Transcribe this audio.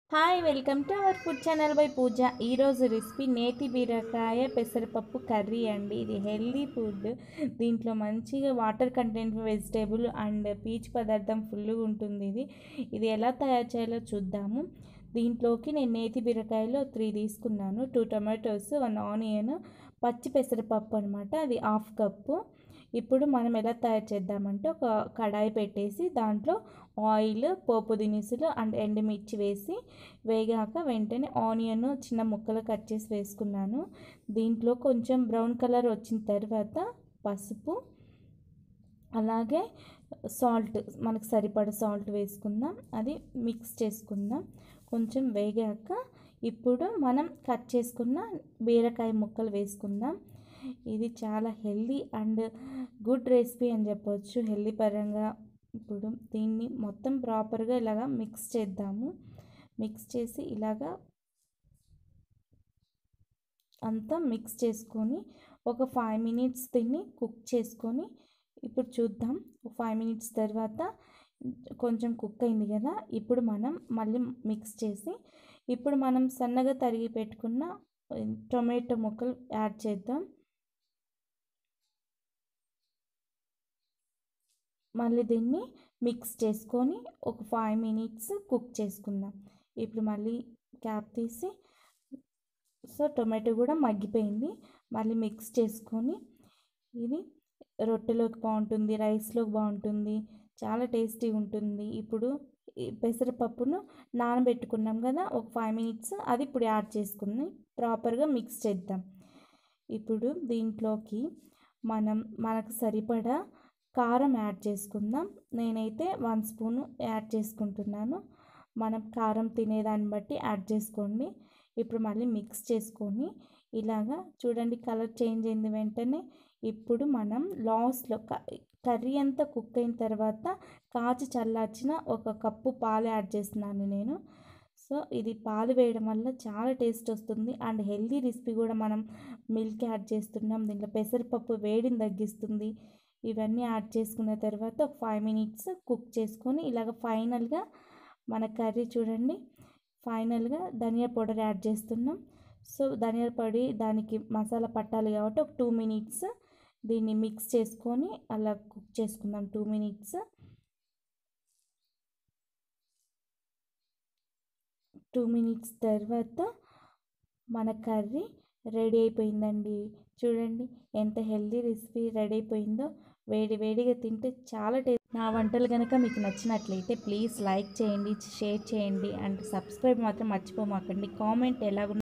hi welcome to our food channel by Pooja ఈరోజు recipe నేతి బీరకాయ పెసరపప్పు కర్రీ అండి ఇది హెల్దీ ఫుడ్ దీంట్లో మంచిగా వాటర్ కంటెంట్ వెజిటేబుల్ అండ్ పీచు పదార్థం ఫుల్గా ఉంటుంది ఇది ఇది ఎలా తయారు చేయాలో చూద్దాము దీంట్లోకి నేను నేతి బీరకాయలో త్రీ తీసుకున్నాను టూ టొమాటోస్ వన్ ఆనియన్ పచ్చి పెసరపప్పు అనమాట అది హాఫ్ కప్పు ఇప్పుడు మనం ఎలా తయారు చేద్దామంటే ఒక కడాయి పెట్టేసి దాంట్లో ఆయిల్ పోపు దినుసులు అండ్ ఎండుమిర్చి వేసి వేగాక వెంటనే ఆనియన్ చిన్న ముక్కలు కట్ చేసి వేసుకున్నాను దీంట్లో కొంచెం బ్రౌన్ కలర్ వచ్చిన తర్వాత పసుపు అలాగే సాల్ట్ మనకు సరిపడ సాల్ట్ వేసుకుందాం అది మిక్స్ చేసుకుందాం కొంచెం వేగాక ఇప్పుడు మనం కట్ చేసుకున్న బీరకాయ ముక్కలు వేసుకుందాం ఇది చాలా హెల్దీ అండ్ గుడ్ రెసిపీ అని చెప్పవచ్చు హెల్దీ పరంగా ఇప్పుడు దీన్ని మొత్తం ప్రాపర్గా ఇలాగా మిక్స్ చేద్దాము మిక్స్ చేసి ఇలాగా అంతా మిక్స్ చేసుకొని ఒక ఫైవ్ మినిట్స్ దీన్ని కుక్ చేసుకొని ఇప్పుడు చూద్దాం ఫైవ్ మినిట్స్ తర్వాత కొంచెం కుక్ అయింది కదా ఇప్పుడు మనం మళ్ళీ మిక్స్ చేసి ఇప్పుడు మనం సన్నగా తరిగి పెట్టుకున్న టొమాటో ముక్కలు యాడ్ చేద్దాం మళ్ళీ దీన్ని మిక్స్ చేసుకొని ఒక ఫైవ్ మినిట్స్ కుక్ చేసుకుందాం ఇప్పుడు మళ్ళీ క్యాప్ తీసి సో టొమాటో కూడా మగ్గిపోయింది మళ్ళీ మిక్స్ చేసుకొని ఇది రొట్టెలోకి బాగుంటుంది రైస్లోకి బాగుంటుంది చాలా టేస్టీ ఉంటుంది ఇప్పుడు పెసరపప్పును నానబెట్టుకున్నాం కదా ఒక ఫైవ్ మినిట్స్ అది ఇప్పుడు యాడ్ చేసుకుని ప్రాపర్గా మిక్స్ చేద్దాం ఇప్పుడు దీంట్లోకి మనం మనకు సరిపడా కారం యాడ్ చేసుకుందాం నేనైతే వన్ స్పూన్ యాడ్ చేసుకుంటున్నాను మనం కారం తినేదాన్ని బట్టి యాడ్ చేసుకోండి ఇప్పుడు మళ్ళీ మిక్స్ చేసుకొని ఇలాగా చూడండి కలర్ చేంజ్ అయింది వెంటనే ఇప్పుడు మనం లాస్ట్లో కర్రీ అంతా కుక్ అయిన తర్వాత కాచి చల్లార్చిన ఒక కప్పు పాలు యాడ్ చేస్తున్నాను నేను సో ఇది పాలు వేయడం వల్ల చాలా టేస్ట్ వస్తుంది అండ్ హెల్దీ రెసిపీ కూడా మనం మిల్క్ యాడ్ చేస్తున్నాం దీంట్లో పెసరపప్పు వేడిని తగ్గిస్తుంది ఇవన్నీ యాడ్ చేసుకున్న తర్వాత ఒక ఫైవ్ మినిట్స్ కుక్ చేసుకొని ఇలాగ ఫైనల్గా మన కర్రీ చూడండి ఫైనల్గా ధనియా పౌడర్ యాడ్ చేస్తున్నాం సో ధనియాల పొడి దానికి మసాలా పట్టాలి కాబట్టి ఒక టూ మినిట్స్ దీన్ని మిక్స్ చేసుకొని అలా కుక్ చేసుకుందాం టూ మినిట్స్ టూ మినిట్స్ తర్వాత మన కర్రీ రెడీ అయిపోయిందండి చూడండి ఎంత హెల్దీ రెసిపీ రెడీ అయిపోయిందో వేడి వేడిగా తింటే చాలా టేస్ట్ నా వంటలు కనుక మీకు నచ్చినట్లయితే ప్లీజ్ లైక్ చేయండి షేర్ చేయండి అండ్ సబ్స్క్రైబ్ మాత్రం మర్చిపోమాకండి కామెంట్ ఎలాగున్న